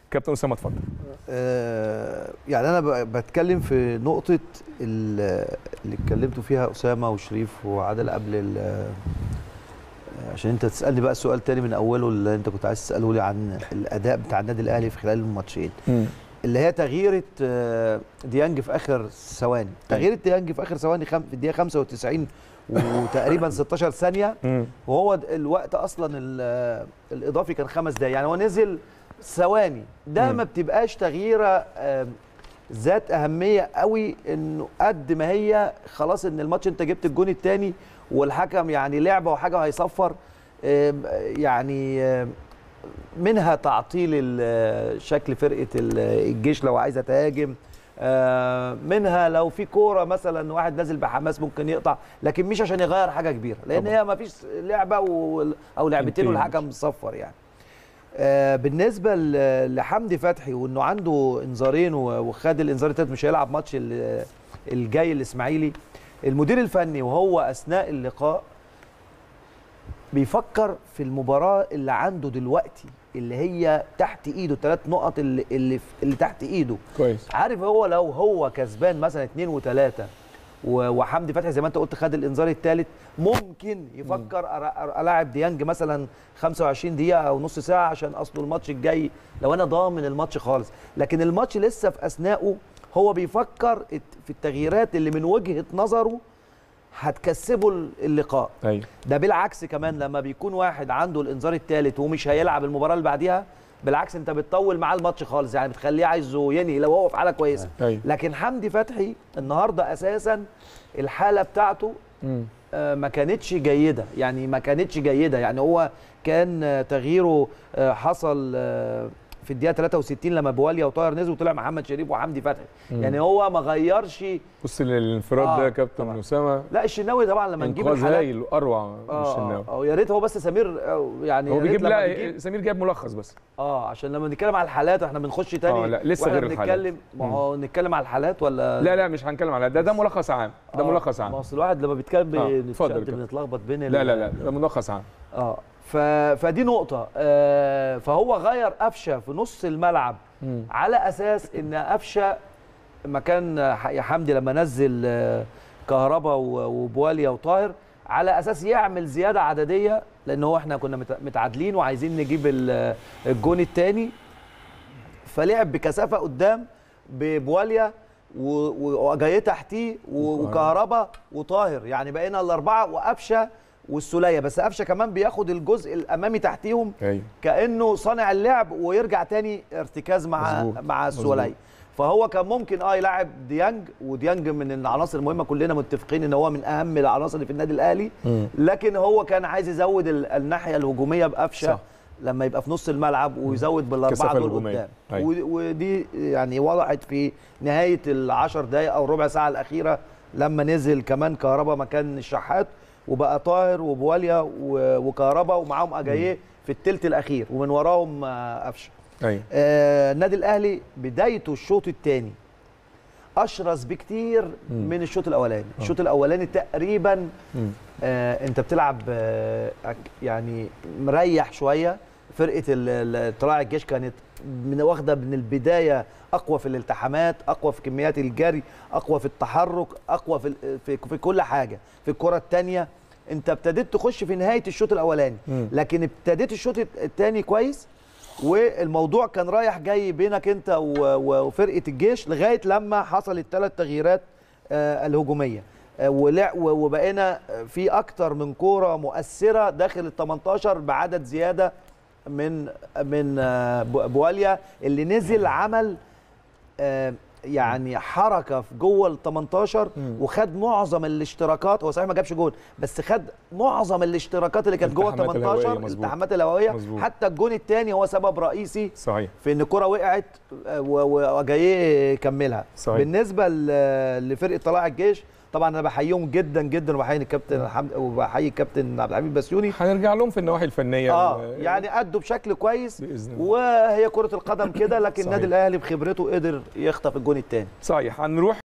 كابتن اسامه اتفضل آه، يعني انا ب- بتكلم في نقطه ال- اللي اتكلمتوا فيها اسامه وشريف وعادل قبل ال- آه، عشان انت تسالني بقى السؤال تاني من اوله اللي انت كنت عايز تساله لي عن الاداء بتاع النادي الاهلي في خلال الماتشين اللي هي تغييره آه، ديانج في اخر ثواني تغيير ديانج في اخر ثواني خم... في الدقيقه 95 وتقريبا 16 ثانيه مم. وهو د- الوقت اصلا ال- الاضافي كان خمس دقايق يعني هو نزل ثواني ده مم. ما بتبقاش تغييره آم، ذات اهميه قوي انه قد ما هي خلاص ان الماتش انت جبت الجون الثاني والحكم يعني لعبه وحاجه هيصفر آم، يعني آم، منها تعطيل ال- شكل فرقه ال- الجيش لو عايزه تهاجم آه، منها لو في كوره مثلا واحد نازل بحماس ممكن يقطع لكن مش عشان يغير حاجه كبيره لان طبعا. هي ما فيش لعبه و... او لعبتين انتهي. والحكم صفر يعني آه، بالنسبه ل- لحمدي فتحي وانه عنده انذارين و- وخد الانذار التالت مش هيلعب ماتش ال- الجاي الاسماعيلي المدير الفني وهو اثناء اللقاء بيفكر في المباراه اللي عنده دلوقتي اللي هي تحت ايده الثلاث نقط اللي اللي, اللي تحت ايده كويس عارف هو لو هو كسبان مثلا اثنين وثلاثه وحمدي فتحي زي ما انت قلت خد الانذار الثالث ممكن يفكر أر- أر- العب ديانج مثلا 25 دقيقه او نص ساعه عشان اصله الماتش الجاي لو انا ضامن الماتش خالص لكن الماتش لسه في اثنائه هو بيفكر الت- في التغييرات اللي من وجهه نظره هتكسبه اللقاء ايوه ده بالعكس كمان لما بيكون واحد عنده الانذار الثالث ومش هيلعب المباراه اللي بعديها بالعكس انت بتطول معاه الماتش خالص يعني بتخليه عايزه ينهي لو هو في حاله كويسه ايوه لكن حمدي فتحي النهارده اساسا الحاله بتاعته مم. آه، ما كانتش جيده يعني ما كانتش جيده يعني هو كان آه، تغييره آه، حصل آه، في الدقيقه 63 لما بواليا وطاهر نزلوا وطلع محمد شريف وحمدي فتحي مم. يعني هو ما غيرش بص للانفراد آه، ده يا كابتن طبعا. اسامه لا الشناوي طبعا لما نجيب انقاذ الحالات هايل واروع مش اه الشناوي اه يا ريت هو بس سمير آه، يعني هو يا ريت بيجيب لما لا بيجيب- سمير جايب ملخص بس اه عشان لما نتكلم على الحالات احنا بنخش تاني آه، لا، لسه واحنا غير الحالات. بنتكلم ما هو نتكلم على الحالات ولا لا لا مش هنتكلم على ده ده ملخص عام ده آه، ملخص ما عام اصل الواحد لما بيتكلم آه، بنتشد- اتفضل كده. بنتلخبط بين ال- لا لا لا ده ملخص عام اه ف... فدي نقطة آه فهو غير قفشة في نص الملعب مم. على أساس إن قفشة مكان ح- يا حمدي لما نزل آه، كهربا و- وبواليا وطاهر على أساس يعمل زيادة عددية لأن هو إحنا كنا مت- متعادلين وعايزين نجيب ال- الجون الثاني فلعب بكثافة قدام ببواليا و- وجايه تحتيه و- وكهربا وطاهر يعني بقينا الاربعه وقفشه والسوليه بس قفشه كمان بياخد الجزء الامامي تحتيهم ايوه كانه صانع اللعب ويرجع تاني ارتكاز مع مظبوط. مع السوليه فهو كان ممكن اه يلعب ديانج وديانج من العناصر المهمه كلنا متفقين ان هو من اهم العناصر اللي في النادي الاهلي مم. لكن هو كان عايز يزود ال- الناحيه الهجوميه بقفشه صح. لما يبقى في نص الملعب ويزود بالاربعه كثافة دول الهجومية. قدام أيوة. ودي- ودي يعني وضعت في نهايه العشر دقائق او ربع ساعه الاخيره لما نزل كمان كهربا مكان الشحات وبقى طاهر وبواليا و- وكهربا ومعاهم اجاييه في الثلث الاخير ومن وراهم آه، قفشه ايوه آه، النادي الاهلي بدايته الشوط الثاني اشرس بكتير مم. من الشوط الاولاني الشوط الاولاني تقريبا مم. آه انت بتلعب آه أك- يعني مريح شويه فرقه ال- ال- طلائع الجيش كانت من واخده من البدايه اقوى في الالتحامات اقوى في كميات الجري اقوى في التحرك اقوى في ال- في, في كل حاجه في الكره الثانيه انت ابتديت تخش في نهايه الشوط الاولاني مم. لكن ابتديت الشوط الثاني كويس والموضوع كان رايح جاي بينك انت و- و- وفرقه الجيش لغايه لما حصل الثلاث تغييرات آه، الهجوميه آه، ولع- و- وبقينا في اكتر من كوره مؤثره داخل ال 18 بعدد زياده من من آه، بو- بواليا اللي نزل عمل آه، يعني حركه في جوه ال 18 مم. وخد معظم الاشتراكات هو صحيح ما جابش جول بس خد معظم الاشتراكات اللي كانت جوه ال الالتحامات الهوائية، 18 مظبوط. الالتحامات الهوائيه مظبوط. حتى الجون الثاني هو سبب رئيسي صحيح في ان الكره وقعت آه، و- وجايه يكملها صحيح. بالنسبه ل- لفرقه طلائع الجيش طبعا انا بحييهم جدا جدا وبحيي الكابتن حمد وبحيي الكابتن عبد الحميد بسيوني هنرجع لهم في النواحي الفنيه اه ال- يعني ادوا بشكل كويس بإذن الله. وهي كره القدم كده لكن صحيح. النادي الاهلي بخبرته قدر يخطف الجون الثاني صحيح هنروح